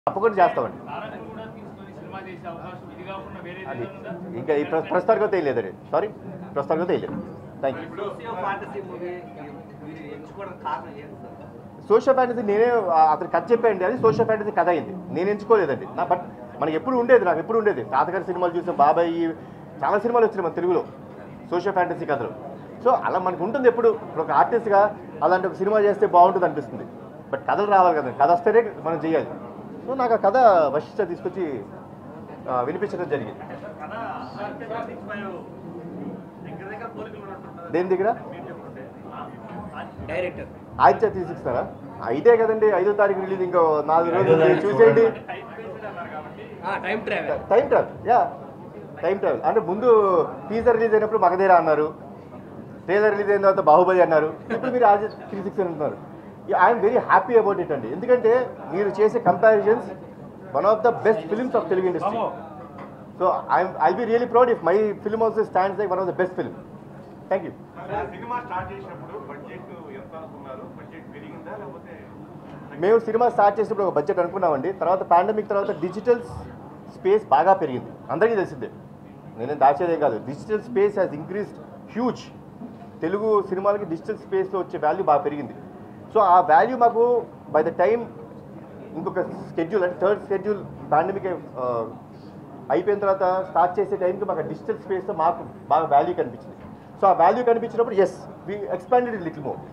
తప్పకుండా చేస్తామండి తారకను కూడా తీసుకొని సినిమా చేసే అవకాశం ఇది కాకుండా వేరే అది ఏదైనా ఉందా ఇంకా ఈ ప్ర- ప్రస్తుతానికి అయితే తెలియదండి సారీ ప్రస్తుతానికి అయితే తెలియదు thank you socio fantasy movie మీరు ఎంచుకోవడానికి కారణం ఏంటి సార్ సోషల్ ఫ్యాంటసీ నేనే ఆ, అతను కథ చెప్పండి అది సోషల్ ఫ్యాంటసీ కథ అయింది నేను ఎంచుకోలేదండి నా బట్ మనకి ఎప్పుడు ఉండేది నాకు ఎప్పుడు ఉండేది తాతగారి సినిమాలు చూసాం బాబాయ్ చాలా సినిమాలు వచ్చినాయి మన తెలుగులో సోషల్ ఫ్యాంటసీ కథలు సో అలా మనకు ఉంటుంది ఎప్పుడు ఇప్పుడు ఒక ఆర్టిస్ట్గా అలాంటి ఒక సినిమా చేస్తే బాగుంటుంది అనిపిస్తుంది బట్ కథలు రావాలి కదా కథ వస్తేనే మనం చేయాలి సో నాకు ఆ కథ వశిష్ట తీసుకొచ్చి ఆ, వినిపించడం జరిగింది కథ సిక్స్ ఫైవ్ దగ్గర దగ్గర పోలికలు ఉన్నట్టుంటుంది దేని దగ్గర మీరు చెప్పుకుంటే డైరెక్టర్ ఆదిత్య తీసుకొస్తారా ఐదే కదండి ఐదో తారీఖు రిలీజ్ ఇంకో నాలుగు రోజులు చూసేయండి టైం బేస్డ్ అన్నారు కాబట్టి time travel time travel yeah time travel అంటే ముందు టీజర్ రిలీజ్ అయినప్పుడు మగధీర అన్నారు ట్రైలర్ రిలీజ్ అయిన తర్వాత బాహుబలి అన్నారు ఇప్పుడు మీరు ఆర్జీ త్రీ సిక్స్ అంటున్నారు I'm very happy about it అండి ఎందుకంటే మీరు చేసే comparisons one of the best films of Telugu industry so I'm I be really proud if my film also stands like one of the best film thank you సినిమా start చేసినప్పుడు budget ఎంత అనుకున్నారు budget పెరిగిందా లేకపోతే మేము సినిమా స్టార్ట్ చేసినప్పుడు ఒక budget అనుకున్నామండి తర్వాత పాండమిక్ తర్వాత డిజిటల్ స్పేస్ బాగా పెరిగింది అందరికీ తెలిసిందే నేనేం దాచేదే కాదు digital space has increased huge Telugu సినిమాలకి డిజిటల్ స్పేస్లో వచ్చే వాల్యూ బాగా పెరిగింది సో ఆ వాల్యూ మాకు బై ద టైం ఇంకొక స్కెడ్యూల్ అంటే థర్డ్ స్కెడ్యూల్ పాండమిక్ అయిపోయిన తర్వాత స్టార్ట్ చేసే టైంకి మాకు డిజిటల్ స్పేస్లో మాకు బాగా వాల్యూ కనిపించింది సో ఆ వాల్యూ కనిపించినప్పుడు yes we expanded little more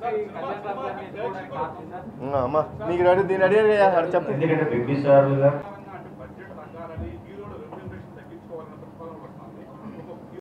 అమ్మా మీకు అడిగి దీన్ని అడిగారు కదా, చెప్పు ఎందుకంటే బిగ్ స్టార్లుగా